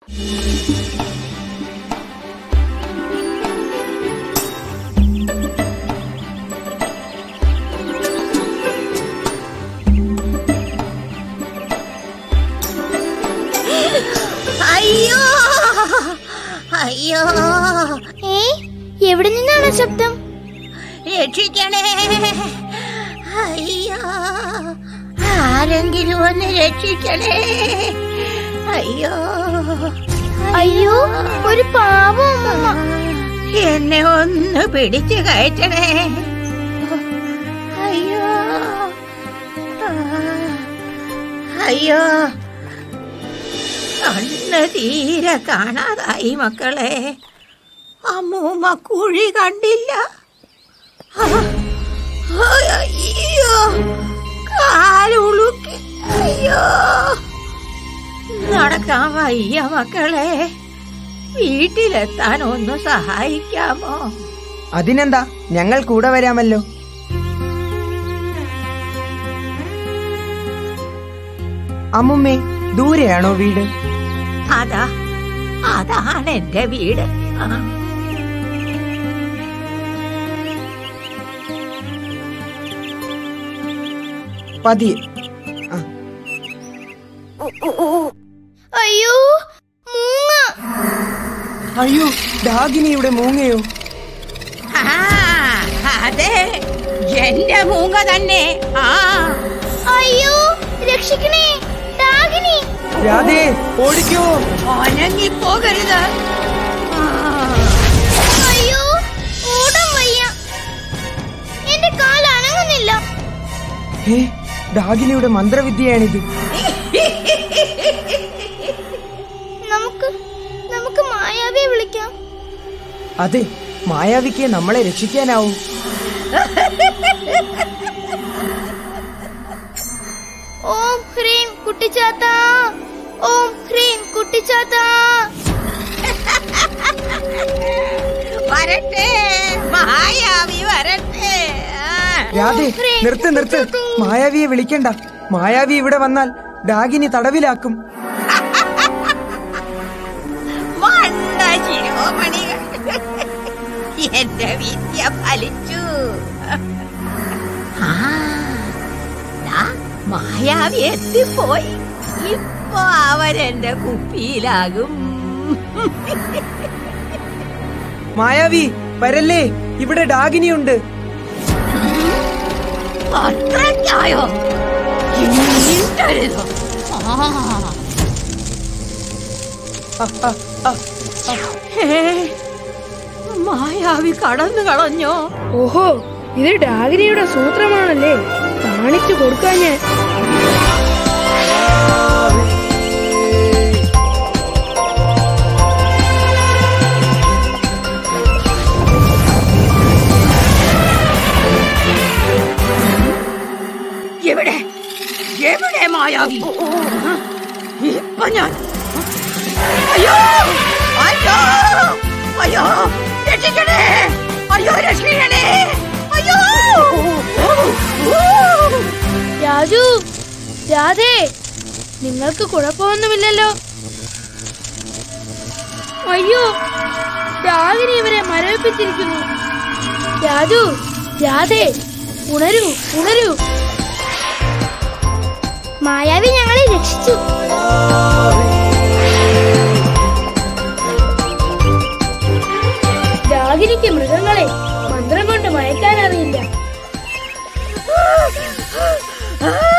അയ്യോ അയ്യോ ഏ എവിടെ നിന്നാണ് ശബ്ദം രക്ഷിക്കണേ അയ്യോ ആരെങ്കിലും ഒന്ന് രക്ഷിക്കണേ അയ്യോ അയ്യോ ഒരു പാവം അമ്മ എന്നെ ഒന്ന് പിടിച്ചു കയറ്റണേ അയ്യോ ആ, അയ്യോ കണ്ണ് തീരെ കാണാതായി മക്കളെ അമ്മൂമ്മ കുഴി കണ്ടില്ല ആ, അയ്യോ കാലുളുക്കി അയ്യോ നടക്കാൻ വയ്യ മക്കളെ വീട്ടിലെത്താൻ ഒന്ന് സഹായിക്കാമോ അതിനെന്താ ഞങ്ങൾ കൂടെ വരാമല്ലോ അമ്മുമ്മേ ദൂരെയാണോ വീട് അതാ അതാണ് എന്റെ വീട് ആ. പതിയെ ആ, അയ്യോ മൂങ്ങ അയ്യോ ഡാഗിനിയുടെ മൂങ്ങയോ ആ, അതെ എന്റെ മൂങ്ങ തന്നെ ആ അയ്യോ രക്ഷിക്കണേ ഡാഗിനി രാധേ ഓടിക്കോ ഒനങ്ങിപ്പോകരുത് ആ. അയ്യോ ഓടാൻ വയ്യ എന്റെ കാൽ അനങ്ങുന്നില്ല ഹേ ഡാഗിനിയുടെ മന്ത്രവിദ്യയാണിത് നമുക്ക് നമുക്ക് മായാവിയെ വിളിക്കാം അതെ മായാവിക്ക് നമ്മളെ രക്ഷിക്കാനാവും ഓം ഹ്രീം കുട്ടിച്ചാത്ത ഓം ഹ്രീം കുട്ടിച്ചാത്ത വരട്ടെ മായാവി വരട്ടെ ആ. രാധേ നിർത്ത് നിർത്ത് മായാവിയെ വിളിക്കണ്ട മായാവി ഇവിടെ വന്നാൽ ഡാഗിനി തടവിലാക്കും മണ്ട ശിരോമണികൾ എന്റെ വിദ്യ ഫലിച്ചു ആ, ദാ മായാവി എത്തിപ്പോയി ഇപ്പൊ അവരെന്റെ കുപ്പിയിലാകും മായാവി വരല്ലേ ഇവിടെ ഡാഗിനിയുണ്ട് അത്രയ്ക്കായോ ഇനിയും ആ ആ, ആ, ആ. ഹേ, മായാവി കടന്നു കളഞ്ഞോ ഓഹോ ഇത് ഡാഗിനിയുടെ സൂത്രമാണല്ലേ കാണിച്ചു കൊടുക്കാൻ ഞാൻ എവിടെ എവിടെ മായാവി ആ, ഇപ്പൊ ഞാൻ അയ്യോ അയ്യോ അയ്യോ രക്ഷിക്കണേ അയ്യോ രക്ഷിക്കണേ അയ്യോ ഓ, ഓ. രാജു രാധേ നിങ്ങൾക്ക് കുഴപ്പമൊന്നുമില്ലല്ലോ അയ്യോ ഡാഗിനി ഇവരെ മരവിപ്പിച്ചിരിക്കുന്നു രാജു രാധേ ഉണരൂ ഉണരൂ മായാവി ഞങ്ങളെ രക്ഷിച്ചു ഡാഗിനിക്ക് മൃഗങ്ങളെ മന്ത്രം കൊണ്ട് മയക്കാൻ അറിയില്ല ആ